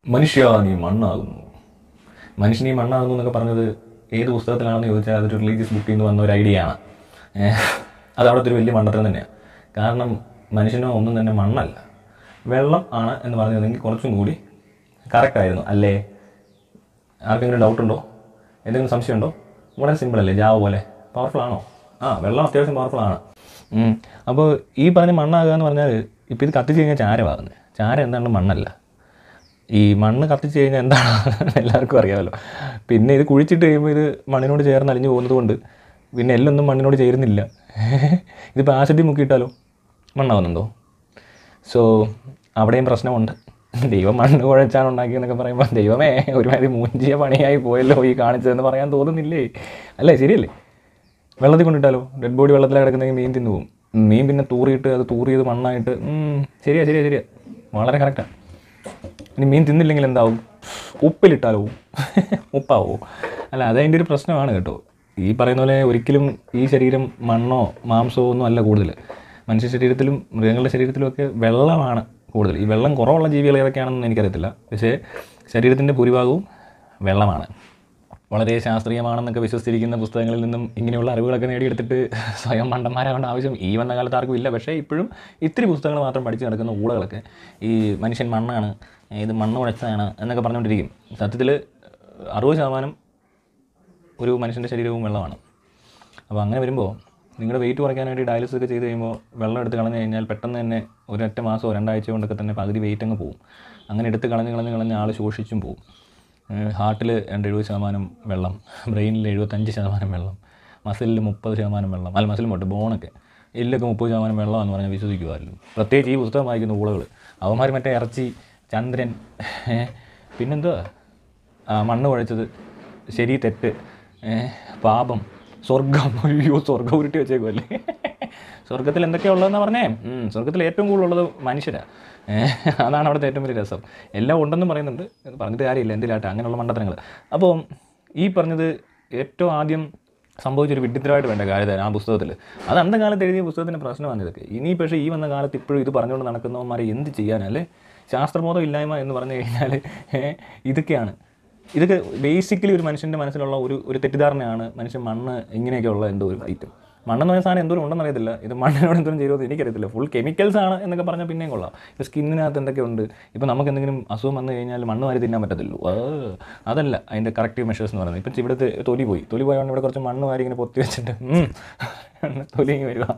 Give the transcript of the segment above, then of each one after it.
മനുഷ്യ നീ മണ്ണാകുന്നു മനുഷ്യൻ ഈ മണ്ണാകുന്നു എന്നൊക്കെ പറഞ്ഞത് ഏത് പുസ്തകത്തിലാണെന്ന് ചോദിച്ചാൽ അതൊരു റിലീജിയസ് ബുക്കിൽ നിന്ന് വന്ന ഒരു ഐഡിയ ആണ് ഏഹ് അത് അവിടുത്തെ ഒരു വലിയ മണ്ടത്തരം തന്നെയാണ് കാരണം മനുഷ്യനോ ഒന്നും തന്നെ മണ്ണല്ല വെള്ളം ആണ് എന്ന് പറഞ്ഞിരുന്നെങ്കിൽ കുറച്ചും കൂടി കറക്റ്റ് ആയിരുന്നു അല്ലേ ആർക്കെങ്കിലും ഡൗട്ട് ഉണ്ടോ എന്തെങ്കിലും സംശയമുണ്ടോ വളരെ സിമ്പിൾ അല്ലേ ജാവ പോലെ പവർഫുൾ ആണോ ആ വെള്ളം അത്യാവശ്യം പവർഫുൾ ആണ് അപ്പോൾ ഈ പറഞ്ഞ മണ്ണാകുക എന്ന് പറഞ്ഞാൽ ഇപ്പോൾ ഇത് കത്തിച്ച് കഴിഞ്ഞാൽ ചാരമാകുന്നത് ചാരം എന്താണ് മണ്ണല്ല ഈ മണ്ണ് കത്തിച്ച് കഴിഞ്ഞാൽ എന്താണ് എല്ലാവർക്കും അറിയാമല്ലോ പിന്നെ ഇത് കുഴിച്ചിട്ട് കഴിയുമ്പോൾ ഇത് മണ്ണിനോട് ചേർന്ന് അലിഞ്ഞു പോകുന്നത് കൊണ്ട് പിന്നെ എല്ലൊന്നും മണ്ണിനോട് ചേരുന്നില്ല ഇതിപ്പോൾ ആസിഡ് മുക്കിയിട്ടാലോ മണ്ണാവുന്നുണ്ടോ സോ അവിടെയും പ്രശ്നമുണ്ട് ദൈവം മണ്ണ് കുഴച്ചാണ് ഉണ്ടാക്കിയെന്നൊക്കെ പറയുമ്പോൾ ദൈവമേ ഒരുമാതിരി മൂഞ്ചിയ പണിയായി പോയല്ലോ ഈ കാണിച്ചതെന്ന് പറയാൻ തോന്നുന്നില്ലേ അല്ലേ ശരിയല്ലേ വെള്ളത്തിൽ കൊണ്ടിട്ടാലോ ഡെഡ് ബോഡി വെള്ളത്തിൽ കിടക്കുന്നെങ്കിൽ മീൻ തിന്നു പോകും മീൻ പിന്നെ തൂറിയിട്ട് അത് തൂറിയത് മണ്ണായിട്ട് ഉം, ശരിയാ ശരിയാ ശരിയാ വളരെ കറക്റ്റാണ് ഇനി മീൻ തിന്നില്ലെങ്കിൽ എന്താവും ഉപ്പിലിട്ടാലോ ഉപ്പാവോ അല്ല അതതിൻ്റെ ഒരു പ്രശ്നമാണ് കേട്ടോ ഈ പറയുന്ന പോലെ ഒരിക്കലും ഈ ശരീരം മണ്ണോ മാംസമോ ഒന്നും അല്ല കൂടുതൽ മനുഷ്യ ശരീരത്തിലും മൃഗങ്ങളുടെ ശരീരത്തിലും ഒക്കെ വെള്ളമാണ് കൂടുതൽ ഈ വെള്ളം കുറവുള്ള ജീവികൾ ഏതൊക്കെയാണെന്ന് എനിക്കറിയത്തില്ല പക്ഷേ ശരീരത്തിൻ്റെ ഭൂരിഭാഗവും വെള്ളമാണ് വളരെ ശാസ്ത്രീയമാണെന്നൊക്കെ വിശ്വസിച്ചിരിക്കുന്ന പുസ്തകങ്ങളിൽ നിന്നും ഇങ്ങനെയുള്ള അറിവുകളൊക്കെ നേടിയെടുത്തിട്ട് സ്വയം മണ്ടന്മാരാവേണ്ട ആവശ്യം ഈ വന്ന കാലത്ത് ആർക്കും ഇല്ല പക്ഷേ ഇപ്പോഴും ഇത്തിരി പുസ്തകങ്ങൾ മാത്രം പഠിച്ച് നടക്കുന്ന ഊളകളൊക്കെ ഈ മനുഷ്യൻ മണ്ണാണ് ഇത് മണ്ണ് കുഴച്ചതാണ് എന്നൊക്കെ പറഞ്ഞുകൊണ്ടിരിക്കും സത്യത്തിൽ അറുപത് ശതമാനം ഒരു മനുഷ്യൻ്റെ ശരീരവും വെള്ളമാണ് അപ്പോൾ അങ്ങനെ വരുമ്പോൾ നിങ്ങളുടെ വെയിറ്റ് കുറയ്ക്കാൻ വേണ്ടി ഡയാലിസിസ് ഒക്കെ ചെയ്ത് കഴിയുമ്പോൾ വെള്ളം എടുത്ത് കളഞ്ഞു കഴിഞ്ഞാൽ പെട്ടെന്ന് തന്നെ ഒരൊറ്റ മാസമോ രണ്ടാഴ്ച കൊണ്ടൊക്കെ തന്നെ പകുതി വെയിറ്റ് അങ്ങ് പോകും അങ്ങനെ എടുത്ത് കളഞ്ഞ് കളഞ്ഞ് കളഞ്ഞ് ആൾ ശോഷിച്ചും പോകും ഹാർട്ടിൽ രണ്ട് എഴുപത് ശതമാനം വെള്ളം ബ്രെയിനിൽ എഴുപത്തഞ്ച് ശതമാനം വെള്ളം മസിലിൽ മുപ്പത് ശതമാനം വെള്ളം അല്ല മസിൽ പോട്ടെ ബോണൊക്കെ എല്ലൊക്കെ മുപ്പത് ശതമാനം വെള്ളം എന്ന് പറഞ്ഞാൽ വിശ്വസിക്കുമായിരുന്നു പ്രത്യേകിച്ച് ഈ പുസ്തകം വായിക്കുന്ന ഊളകൾ അവന്മാർ മറ്റേ ഇറച്ചി ചന്ദ്രൻ ഏ, പിന്നെന്തുവാ ആ, മണ്ണ് കുഴച്ചത് ശരി തെറ്റ് ഏ, പാപം സ്വർഗം അയ്യോ സ്വർഗം ഉരുട്ടി വെച്ചേക്കുമല്ലേ സ്വർഗത്തിൽ എന്തൊക്കെയാ ഉള്ളതെന്ന് പറഞ്ഞേ ഉം, സ്വർഗത്തിൽ ഏറ്റവും കൂടുതലുള്ളത് മനുഷ്യരാണ് അതാണ് അവിടുത്തെ ഏറ്റവും വലിയ രസം എല്ലാം ഉണ്ടെന്നും പറയുന്നുണ്ട് ഇത് പറഞ്ഞിട്ട് കാര്യമില്ല എന്തിലാട്ടെ അങ്ങനെയുള്ള മണ്ടത്തരങ്ങൾ അപ്പോൾ ഈ പറഞ്ഞത് ഏറ്റവും ആദ്യം സംഭവിച്ചൊരു വിഡിത്തരമായിട്ട് വേണ്ട കാര്യം ആ പുസ്തകത്തിൽ അത് അന്ന കാലത്ത് എഴുതിയ പുസ്തകത്തിൻ്റെ പ്രശ്നമാണ് ഇതൊക്കെ ഇനി പക്ഷേ ഈ വന്ന കാലത്ത് ഇപ്പോഴും ഇത് പറഞ്ഞുകൊണ്ട് നടക്കുന്നവന്മാരെ എന്ത് ചെയ്യാനല്ലേ ശാസ്ത്രബോധം ഇല്ലായ്മ എന്ന് പറഞ്ഞു കഴിഞ്ഞാൽ ഏ, ഇതൊക്കെയാണ് ഇതൊക്കെ ബേസിക്കലി ഒരു മനുഷ്യൻ്റെ മനസ്സിലുള്ള ഒരു ഒരു തെറ്റിദ്ധാരണയാണ് മനുഷ്യൻ മണ്ണ് ഇങ്ങനെയൊക്കെ ഉള്ള എന്തോ ഒരു ഐറ്റം മണ്ണെന്ന് പറയുന്ന സാധനം എന്തോരം ഉണ്ടെന്ന് അറിയത്തില്ല ഇത് മണ്ണിനോട് എന്തോരം ചെയ്യുമെന്ന് എനിക്കറിയത്തില്ല ഫുൾ കെമിക്കൽസ് ആണ് എന്നൊക്കെ പറഞ്ഞാൽ പിന്നെയും കൊള്ളാം ഇപ്പോൾ സ്കിന്നിനകത്ത് എന്തൊക്കെയുണ്ട് ഇപ്പോൾ നമുക്ക് എന്തെങ്കിലും അസുഖം വന്നു കഴിഞ്ഞാൽ മണ്ണ് വാരി തിന്നാൻ പറ്റത്തുള്ളൂ ആ, അതല്ല അതിൻ്റെ കറക്റ്റീവ് മെഷേഴ്സ് എന്ന് പറയുന്നത് ഇപ്പം ഇവിടുത്തെ തൊലി പോയി തൊലി പോയതുകൊണ്ട് ഇവിടെ കുറച്ച് മണ്ണ് വാരി ഇങ്ങനെ പൊത്തി വെച്ചിട്ട് ഉം, തൊലി ഇങ്ങ് വരിക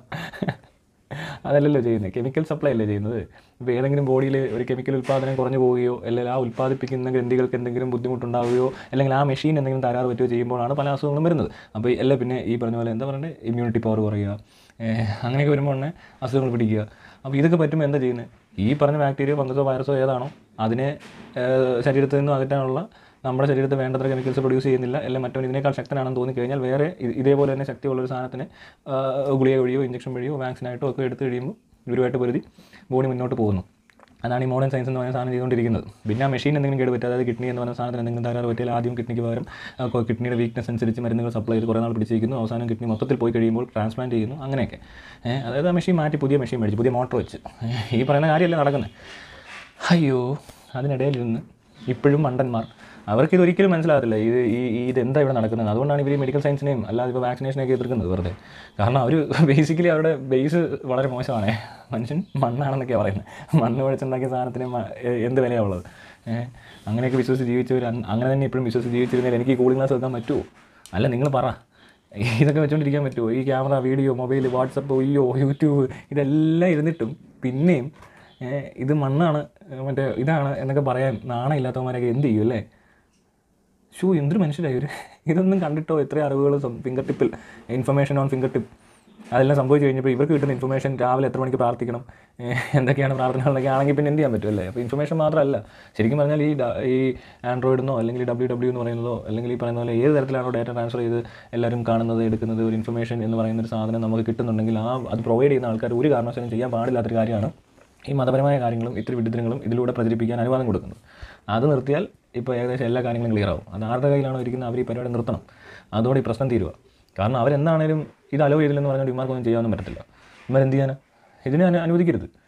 അതല്ലല്ലോ ചെയ്യുന്നത് കെമിക്കൽ സപ്ലൈ അല്ലേ ചെയ്യുന്നത് ഇപ്പോൾ ഏതെങ്കിലും ബോഡിയിൽ ഒരു കെമിക്കൽ ഉൽപ്പാദനം കുറഞ്ഞു പോവുകയോ അല്ലെങ്കിൽ ആ ഉൽപ്പാദിപ്പിക്കുന്ന ഗ്രന്ഥികൾക്ക് എന്തെങ്കിലും ബുദ്ധിമുട്ടുണ്ടാവുകയോ അല്ലെങ്കിൽ ആ മെഷീൻ എന്തെങ്കിലും തകരാറ് പറ്റുകയോ ചെയ്യുമ്പോഴാണ് പല അസുഖങ്ങളും വരുന്നത് അപ്പോൾ അല്ല പിന്നെ ഈ പറഞ്ഞ പോലെ എന്താ പറയുന്നത് ഇമ്മ്യൂണിറ്റി പവർ കുറയുക ഏഹ് അങ്ങനെയൊക്കെ വരുമ്പോൾ തന്നെ അസുഖങ്ങൾ പിടിക്കുക അപ്പോൾ ഇതൊക്കെ പറ്റുമ്പോൾ എന്താ ചെയ്യുന്നത് ഈ പറഞ്ഞ ബാക്ടീരിയ ഫംഗസോ വൈറസോ ഏതാണോ അതിനെ ഏഹ് ശരീരത്തിൽ നിന്നും അകറ്റാനുള്ള നമ്മുടെ ശരീരത്തിൽ വേണ്ടത്ര കെമിക്കൽസ് പ്രൊഡ്യൂസ് ചെയ്യുന്നില്ല അല്ലെങ്കിൽ മറ്റവൻ ഇതിനേക്കാൾ ശക്തനാണെന്ന് തോന്നിക്കഴിഞ്ഞാൽ വേറെ ഇ- ഇതേപോലെ തന്നെ ശക്തിയുള്ള ഒരു സാധനത്തിന് ആ, ഗുളിക വഴിയോ ഇഞ്ചക്ഷൻ വഴിയോ വാക്സിനായിട്ടോ ഒക്കെ എടുത്ത് കഴിയുമ്പോൾ ഇവരുമായിട്ട് പൊരുതി ബോഡി മുന്നോട്ട് പോകുന്നു അതാണ് ഈ മോഡേൺ സയൻസ് എന്ന് പറയുന്ന സാധനം ചെയ്തുകൊണ്ടിരിക്കുന്നത് പിന്നെ ആ മെഷീൻ എന്തെങ്കിലും കേട് പറ്റുക അതായത് കിഡ്നി എന്ന് പറയുന്ന സാധനത്തിന് എന്തെങ്കിലും തകരാറ് പറ്റിയാൽ ആദ്യം കിഡ്നിക്ക് പകരം ആ, കൊ- കിഡ്നിയുടെ വീക്ക്നെസ് അനുസരിച്ച് മരുന്നുകൾ സപ്ലൈ ചെയ്ത് കുറേ നാൾ പിടിച്ചിരിക്കുന്നു അവസാനം കിഡ്നി മൊത്തത്തിൽ പോയി കഴിയുമ്പോൾ ട്രാൻസ്പ്ലാന്റ് ചെയ്യുന്നു അങ്ങനെയൊക്കെ ഏ, അതായത് ആ മെഷീൻ മാറ്റി പുതിയ മെഷീൻ മേടിച്ചു പുതിയ മോട്ടർ വെച്ച് ഏ, ഈ പറയുന്ന കാര്യമല്ലേ നടക്കുന്നത് അയ്യോ അതിനിടയിലിരുന്ന് ഇപ്പോഴും മണ്ടന്മാർ അവർക്ക് ഇത് ഒരിക്കലും മനസ്സിലാകത്തില്ല ഇത് ഈ ഈ ഇതെന്താ ഇവിടെ നടക്കുന്നത് അതുകൊണ്ടാണ് ഇവർ മെഡിക്കൽ സയൻസിനെയും അല്ലാതെ ഇപ്പോൾ വാക്സിനേഷനെയൊക്കെ എതിർക്കുന്നത് വെറുതെ കാരണം അവർ ബേസിക്കലി അവരുടെ ബേസ് വളരെ മോശമാണ് മനുഷ്യൻ മണ്ണാണെന്നൊക്കെയാണ് പറയുന്നത് മണ്ണ് കുഴച്ചുണ്ടാക്കിയ സാധനത്തിന് മ- എ- എന്ത് വിലയാണ് ഉള്ളത് ഏഹ് അങ്ങനെയൊക്കെ വിശ്വസിച്ച് ജീവിച്ചവർ അങ്- അങ്ങനെ തന്നെ ഇപ്പോഴും വിശ്വസിച്ച് ജീവിച്ചിരുന്നതിൽ എനിക്ക് ഈ കൂളിംഗ് ഗ്ലാസ് വെക്കാൻ പറ്റുമോ അല്ല നിങ്ങൾ പറ ഇതൊക്കെ വെച്ചുകൊണ്ടിരിക്കാൻ പറ്റുമോ ഈ ക്യാമറ വീഡിയോ മൊബൈൽ വാട്സപ്പ് അയ്യോ യൂട്യൂബ് ഇതെല്ലാം ഇരുന്നിട്ടും പിന്നെയും ഏഹ് ഇത് മണ്ണാണ് ഏഹ് മറ്റേ ഇതാണ് എന്നൊക്കെ പറയാൻ നാണമില്ലാത്തവന്മാരൊക്കെ എന്ത് ചെയ്യും അല്ലേ ഷൂ എന്തൊരു മനുഷ്യരായി ഇവർ ഇതൊന്നും കണ്ടിട്ടോ എത്ര അറിവുകൾ ഫിംഗർ ടിപ്പിൽ ഇൻഫർമേഷൻ ഓൺ ഫിംഗർ ടിപ്പ് അതെല്ലാം സംഭവിച്ചു കഴിഞ്ഞപ്പോൾ ഇവർക്ക് കിട്ടുന്ന ഇൻഫർമേഷൻ രാവിലെ എത്ര മണിക്ക് പ്രാർത്ഥിക്കണം ഏഹ് എന്തൊക്കെയാണ് പ്രാർത്ഥനകളൊക്കെ ആണെങ്കിൽ പിന്നെ എന്ത് ചെയ്യാൻ പറ്റും അല്ലേ അപ്പോൾ ഇൻഫർമേഷൻ മാത്രമല്ല ശരിക്കും പറഞ്ഞാൽ ഈ ഡ- ഈ ആൻഡ്രോയിഡെന്നോ അല്ലെങ്കിൽ ഡബ്ല്യൂ ഡബ്ല്യൂ എന്ന് പറയുന്നതോ അല്ലെങ്കിൽ ഈ പറയുന്ന പോലെ ഏത് തരത്തിലാണോ ഡാറ്റ ട്രാൻസ്ഫർ ചെയ്ത് എല്ലാവരും കാണുന്നത് എടുക്കുന്നത് ഒരു ഇൻഫർമേഷൻ എന്ന് പറയുന്ന ഒരു സാധനം നമുക്ക് കിട്ടുന്നുണ്ടെങ്കിൽ ആ അത് പ്രൊവൈഡ് ചെയ്യുന്ന ആൾക്കാർ ഒരു കാരണവശാലും ചെയ്യാൻ പാടില്ലാത്തൊരു കാര്യമാണ് ഈ മതപരമായ കാര്യങ്ങളും ഇത്തിരി വിഡിത്തരങ്ങളും ഇതിലൂടെ പ്രചരിപ്പിക്കാൻ അനുവാദം കൊടുക്കുന്നത് അത് നിർത്തിയാൽ ഇപ്പോൾ ഏകദേശം എല്ലാ കാര്യങ്ങളും ക്ലിയർ ആവും അത് ആരുടെ കയ്യിലാണോ ഇരിക്കുന്നത് അവർ ഈ പരിപാടി നിർത്തണം അതോടെ ഈ പ്രശ്നം തീരുക കാരണം അവരെന്താണേലും ഇത് അലോ ചെയ്തില്ലെന്ന് പറഞ്ഞാൽ ഇമാർക്കൊന്നും ചെയ്യാനൊന്നും പറ്റത്തില്ല ഇമാർ എന്ത് ചെയ്യാനാ ഇതിനെ അനു- അനുവദിക്കരുത്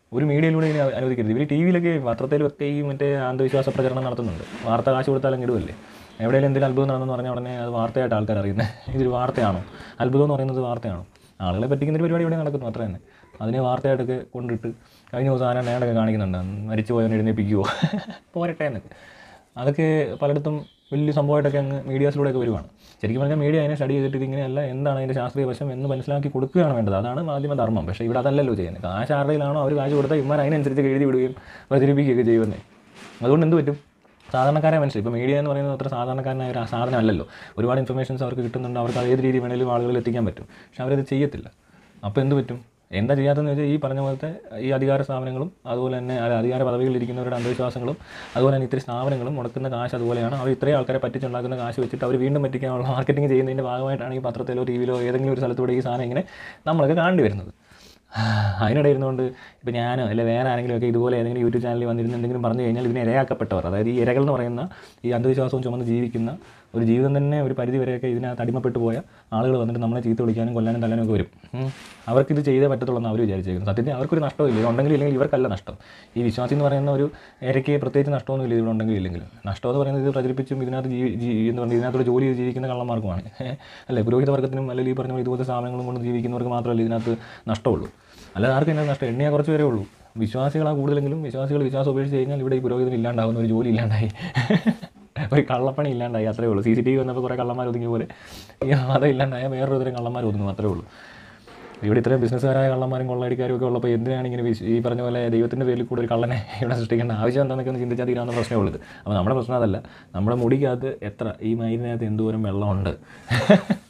ഒരു മീഡിയയിലൂടെ ഇനി അനുവദിക്കരുത് ഇവർ ടി വിയിലൊക്കെ പത്രത്തിലൊക്കെ ഈ മറ്റേ അന്ധവിശ്വാസ പ്രചരണം നടത്തുന്നുണ്ട് വാർത്ത കാശ് കൊടുത്താലും ഇടുമല്ലേ എവിടെയെങ്കിലും എന്തെങ്കിലും അത്ഭുതം നടന്നെന്ന് പറഞ്ഞ ഉടനെ അത് വാർത്തയായിട്ട് ആൾക്കാർ അറിയുന്നത് ഇതൊരു വാർത്തയാണോ അത്ഭുതം എന്ന് പറയുന്നത് വാർത്തയാണോ ആളുകളെ പറ്റിക്കുന്ന ഒരു പരിപാടി ഇവിടെ നടക്കുന്നു അത്ര തന്നെ അതിനെ വാർത്തയായിട്ടൊക്കെ കൊണ്ടിട്ട് കഴിഞ്ഞ ദിവസം ആരാ നേടൊക്കെ കാണിക്കുന്നുണ്ട് മരിച്ചു പോയവനെ എഴുന്നേപ്പിക്കുമോ പോരട്ടെ എന്നൊക്കെ അതൊക്കെ പലയിടത്തും വലിയ സംഭവമായിട്ടൊക്കെ അങ്ങ് മീഡിയാസിലൂടെയൊക്കെ വരുവാണ് ശരിക്കും പറഞ്ഞാൽ മീഡിയ അതിനെ സ്റ്റഡി ചെയ്തിട്ട് ഇങ്ങനെയല്ല എന്താണ് അതിൻ്റെ ശാസ്ത്രീയ വശം എന്ന് മനസ്സിലാക്കി കൊടുക്കുകയാണ് വേണ്ടത് അതാണ് മാധ്യമധർമ്മം പക്ഷേ ഇവിടെ അതല്ലല്ലോ ചെയ്യുന്നത് കാശ് ആരുടെയിലാണോ അവർ കാശ് കൊടുത്താൽ ഇമാർ അതിനനുസരിച്ച് എഴുതി വിടുകയും പ്രചരിപ്പിക്കുകയൊക്കെ ചെയ്യുന്നത് അതുകൊണ്ട് എന്ത് പറ്റും സാധാരണക്കാരെ മനസ്സിലായി ഇപ്പോൾ മീഡിയ എന്ന് പറയുന്നത് അത്ര സാധാരണക്കാരനായ ഒരു സാധനമല്ലല്ലോ ഒരുപാട് ഇൻഫർമേഷൻസ് അവർക്ക് കിട്ടുന്നുണ്ട് അവർക്ക് അത് ഏത് രീതി വേണേലും ആളുകളിൽ എത്തിക്കാൻ പറ്റും പക്ഷെ അവരത് ചെയ്യത്തില്ല അപ്പോൾ എന്ത് പറ്റും എന്താ ചെയ്യാത്തതെന്ന് വെച്ചാൽ ഈ പറഞ്ഞ പോലത്തെ ഈ അധികാര സ്ഥാപനങ്ങളും അതുപോലെ തന്നെ അല്ല, അധികാര പദവികളിൽ ഇരിക്കുന്നവരുടെ അന്ധവിശ്വാസങ്ങളും അതുപോലെ തന്നെ ഇത്തരം സ്ഥാപനങ്ങളും മുടക്കുന്ന കാശ് അതുപോലെയാണ് അവർ ഇത്രയും ആൾക്കാരെ പറ്റിച്ചുണ്ടാക്കുന്ന കാശ് വെച്ചിട്ട് അവർ വീണ്ടും പറ്റിക്കാനുള്ള മാർക്കറ്റിംഗ് ചെയ്യുന്നതിൻ്റെ ഭാഗമായിട്ടാണ് ഈ പത്രത്തിലോ ടി വിയിലോ ഏതെങ്കിലും ഒരു സ്ഥലത്തൂടെ ഈ സാധനം ഇങ്ങനെ നമ്മളൊക്കെ കാണേണ്ടി വരുന്നത് അതിനിടെ ഇരുന്നുകൊണ്ട് ഇപ്പോൾ ഞാനോ അല്ലെ വേറെ ആരെങ്കിലും ഒക്കെ ഇതുപോലെ ഏതെങ്കിലും യൂട്യൂബ് ചാനലിൽ വന്നിരുന്ന് എന്തെങ്കിലും പറഞ്ഞു കഴിഞ്ഞാൽ ഇതിന് ഇരയാക്കപ്പെട്ടവർ അതായത് ഈ ഇരകൾ എന്ന് പറയുന്ന ഈ അന്ധവിശ്വാസവും ചുമന്ന് ജീവിക്കുന്ന ഒരു ജീവിതം തന്നെ ഒരു പരിധി വരെയൊക്കെ ഇതിനകത്ത് അടിമപ്പെട്ടു പോയ ആളുകൾ വന്നിട്ട് നമ്മളെ ചീത്ത വിളിക്കാനും കൊല്ലാനും തല്ലാനും ഒക്കെ വരും ഉം. അവർക്കിത് ചെയ്തേ പറ്റത്തുള്ളൂ എന്ന് അവർ വിചാരിച്ചേക്കുന്നു സത്യത്തിൽ അവർക്കൊരു നഷ്ടമില്ല ഇത് ഉണ്ടെങ്കിൽ ഇല്ലെങ്കിൽ ഇവർക്കല്ല നഷ്ടം ഈ വിശ്വാസി എന്ന് പറയുന്ന ഒരു ഇരയ്ക്ക് പ്രത്യേകിച്ച് നഷ്ടമൊന്നുമില്ല ഇവിടെ ഉണ്ടെങ്കിൽ ഇല്ലെങ്കിൽ നഷ്ടം എന്ന് പറയുന്നത് ഇത് പ്രചരിപ്പിച്ചും ഇതിനകത്ത് ജീവി ജീ എന്ന് പറയുന്നത് ഇതിനകത്തോട് ജോലി ചെയ്ത് ജീവിക്കുന്ന കള്ളന്മാർക്കുമാണ് അല്ലേ പുരോഹിത വർഗ്ഗത്തിനും അല്ലെങ്കിൽ ഈ പറഞ്ഞ പോലെ ഇതുപോലത്തെ സ്ഥാപനങ്ങളും കൊണ്ട് ജീവിക്കുന്നവർക്ക് മാത്രമല്ല ഇതിനകത്ത് നഷ്ടമുള്ളൂ അല്ലാതെ ആർക്കും ഇതിനകത്ത് നഷ്ടം എണ്ണിയാൽ കുറച്ച് പേരേ ഉള്ളൂ വിശ്വാസികളാണ് കൂടുതലെങ്കിലും വിശ്വാസികൾ വിശ്വാസം ഉപേക്ഷിച്ച് കഴിഞ്ഞാൽ ഇവിടെ ഈ പുരോഹിതൻ ഇല്ലാണ്ടാവുന്ന ഒരു ജോലി ഇല്ലാണ്ടായി ഒരു കള്ളപ്പണി ഇല്ലാണ്ടായി അത്രേ ഉള്ളൂ സി സി ടി വി വന്നപ്പോൾ കുറേ കള്ളന്മാർ ഒതുങ്ങിയ പോലെ ഈ മതം ഇല്ലാണ്ടായ വേറൊരു തരം കള്ളന്മാർ ഒതുങ്ങും അത്രേ ഉള്ളൂ ഇവിടെ ഇത്രയും ബിസിനസ്സുകാരായ കള്ളന്മാരും കൊള്ളയടിക്കാരും ഒക്കെ ഉള്ളപ്പോൾ എന്തിനാണ് ഇങ്ങനെ വിശ്- ഈ പറഞ്ഞ പോലെ ദൈവത്തിൻ്റെ പേരിൽ കൂടെ ഒരു കള്ളനെ ഇവിടെ സൃഷ്ടിക്കേണ്ട ആവശ്യം എന്താണെന്നൊക്കെ ഒന്ന് ചിന്തിച്ചാൽ തീരാവുന്ന പ്രശ്നമേ ഉള്ളത് അപ്പോൾ നമ്മുടെ പ്രശ്നം അതല്ല നമ്മുടെ മുടിക്കകത്ത് എത്ര ഈ മയിലിനകത്ത് എന്തോരം വെള്ളമുണ്ട്